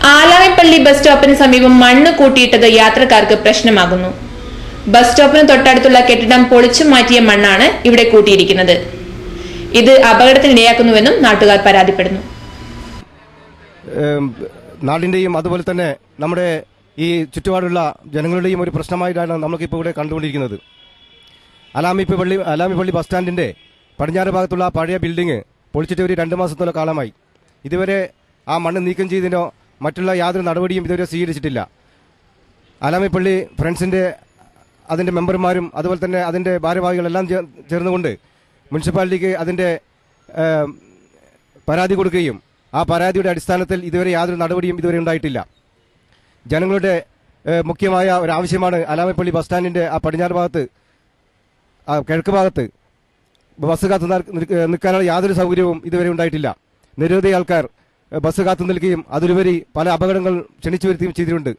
ആലാമിപ്പള്ളി bus സ്റ്റോപ്പിന് സമീപം മണ്ണ് കൂട്ടിയിട്ടത് യാത്രക്കാർക്ക് പ്രശ്നമാകുന്നു ബസ് സ്റ്റോപ്പിന് തൊട്ടടുത്തുള്ള കെട്ടിടം പൊളിച്ചു മാറ്റിയ മണ്ണാണ് ഇവിടെ കൂട്ടിയിരിക്കുന്നത് ഇത് അപകടത്തിനിടയാക്കുന്നുവെന്നും നാട്ടുകാർ പരാതിപ്പെടുന്നു ഏം, നാടിന്റെയും അതുപോലെ തന്നെ നമ്മുടെ ഈ ചുറ്റുപാടുള്ള ജനങ്ങളുടെയും ഒരു പ്രശ്നമായിട്ടാണ് നമുക്കിപ്പോൾ ഇവിടെ കണ്ടുകൊണ്ടിരിക്കുന്നത് അലാമിപ്പ് പള്ളി അലാമിപ്പള്ളി ബസ് സ്റ്റാൻഡിന്റെ പടിഞ്ഞാറ് ഭാഗത്തുള്ള ആ പഴയ ബിൽഡിംഗ് പൊളിച്ചിട്ട് ഒരു രണ്ട് മാസത്തോളം കാലമായി ഇതുവരെ ആ മണ്ണ് നീക്കം ചെയ്തതിനോ മറ്റുള്ള യാതൊരു നടപടിയും ഇതുവരെ സ്വീകരിച്ചിട്ടില്ല അലാമിപ്പള്ളി ഫ്രണ്ട്സിന്റെ അതിന്റെ മെമ്പർമാരും അതുപോലെ തന്നെ അതിന്റെ ഭാരവാഹികളെല്ലാം ചേ- ചേർന്നുകൊണ്ട് മുനിസിപ്പാലിറ്റിക്ക് അതിന്റെ ഏം, പരാതി കൊടുക്കുകയും ആ പരാതിയുടെ അടിസ്ഥാനത്തിൽ ഇതുവരെ യാതൊരു നടപടിയും ഇതുവരെ ഉണ്ടായിട്ടില്ല ജനങ്ങളുടെ ഏഹ്, മുഖ്യമായ ഒരു ആവശ്യമാണ് അലാമപ്പള്ളി ബസ് സ്റ്റാൻഡിന്റെ ആ പടിഞ്ഞാറ് ഭാഗത്ത് ആ കിഴക്ക് ഭാഗത്ത് ബസ് കാത്തു നിൽ- നിൽക്ക- നിൽക്കാനുള്ള യാതൊരു സൗകര്യവും ഇതുവരെ ഉണ്ടായിട്ടില്ല നിരവധി ആൾക്കാർ ഏഹ്, ബസ് കാത്തു നിൽക്കുകയും അതിലുപരി പല അപകടങ്ങൾ ക്ഷണിച്ചു വരുത്തുകയും ചെയ്തിട്ടുണ്ട്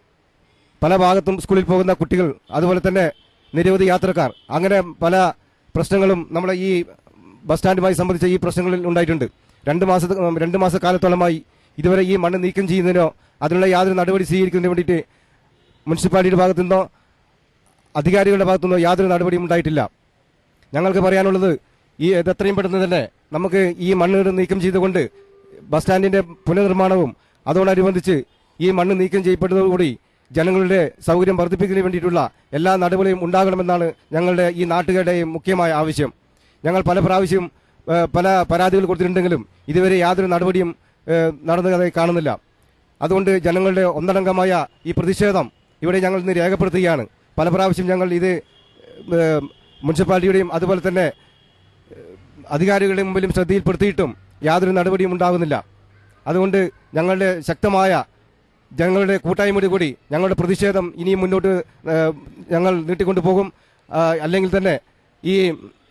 പല ഭാഗത്തും സ്കൂളിൽ പോകുന്ന കുട്ടികൾ അതുപോലെ തന്നെ നിരവധി യാത്രക്കാർ അങ്ങനെ പല പ്രശ്നങ്ങളും നമ്മുടെ ഈ ബസ് സ്റ്റാൻഡുമായി സംബന്ധിച്ച ഈ പ്രശ്നങ്ങളിൽ ഉണ്ടായിട്ടുണ്ട് രണ്ട് മാസ രണ്ട് മാസ കാലത്തോളമായി ഇതുവരെ ഈ മണ്ണ് നീക്കം ചെയ്യുന്നതിനോ അതിനുള്ള യാതൊരു നടപടി സ്വീകരിക്കുന്നതിന് വേണ്ടിയിട്ട് മുനിസിപ്പാലിറ്റിയുടെ ഭാഗത്തുനിന്നോ അധികാരികളുടെ ഭാഗത്തുനിന്നോ യാതൊരു നടപടിയും ഉണ്ടായിട്ടില്ല ഞങ്ങൾക്ക് പറയാനുള്ളത് ഈ ഇത് എത്രയും പെട്ടെന്ന് തന്നെ നമുക്ക് ഈ മണ്ണ് നീക്കം ചെയ്തുകൊണ്ട് ബസ് സ്റ്റാൻഡിന്റെ പുനർനിർമ്മാണവും അതോടനുബന്ധിച്ച് ഈ മണ്ണ് നീക്കം ചെയ്യപ്പെട്ടതോടുകൂടി ജനങ്ങളുടെ സൗകര്യം വർദ്ധിപ്പിക്കുന്നതിന് വേണ്ടിയിട്ടുള്ള എല്ലാ നടപടിയും ഉണ്ടാകണമെന്നാണ് ഞങ്ങളുടെ ഈ നാട്ടുകാരുടെയും മുഖ്യമായ ആവശ്യം ഞങ്ങൾ പല പ്രാവശ്യം ഏഹ്, പല പരാതികൾ കൊടുത്തിട്ടുണ്ടെങ്കിലും ഇതുവരെ യാതൊരു നടപടിയും ഏഹ്, നടന്നതായി കാണുന്നില്ല അതുകൊണ്ട് ജനങ്ങളുടെ ഒന്നടങ്കമായ ഈ പ്രതിഷേധം ഇവിടെ ഞങ്ങൾ ഇന്ന് രേഖപ്പെടുത്തുകയാണ് പല പ്രാവശ്യം ഞങ്ങൾ ഇത് ഏഹ്, മുനിസിപ്പാലിറ്റിയുടെയും അതുപോലെ തന്നെ ഏഹ്, അധികാരികളുടെ മുമ്പിലും ശ്രദ്ധയിൽപ്പെടുത്തിയിട്ടും യാതൊരു നടപടിയും ഉണ്ടാകുന്നില്ല അതുകൊണ്ട് ഞങ്ങളുടെ ശക്തമായ ജനങ്ങളുടെ കൂട്ടായ്മയോട് കൂടി ഞങ്ങളുടെ പ്രതിഷേധം ഇനിയും മുന്നോട്ട് ഏഹ്, ഞങ്ങൾ നീട്ടിക്കൊണ്ടു പോകും ആ, അല്ലെങ്കിൽ തന്നെ ഈ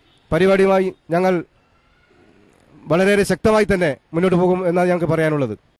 പരിപാടിയുമായി ഞങ്ങൾ വളരെയേറെ ശക്തമായി തന്നെ മുന്നോട്ട് പോകും എന്നാണ് ഞങ്ങൾക്ക് പറയാനുള്ളത്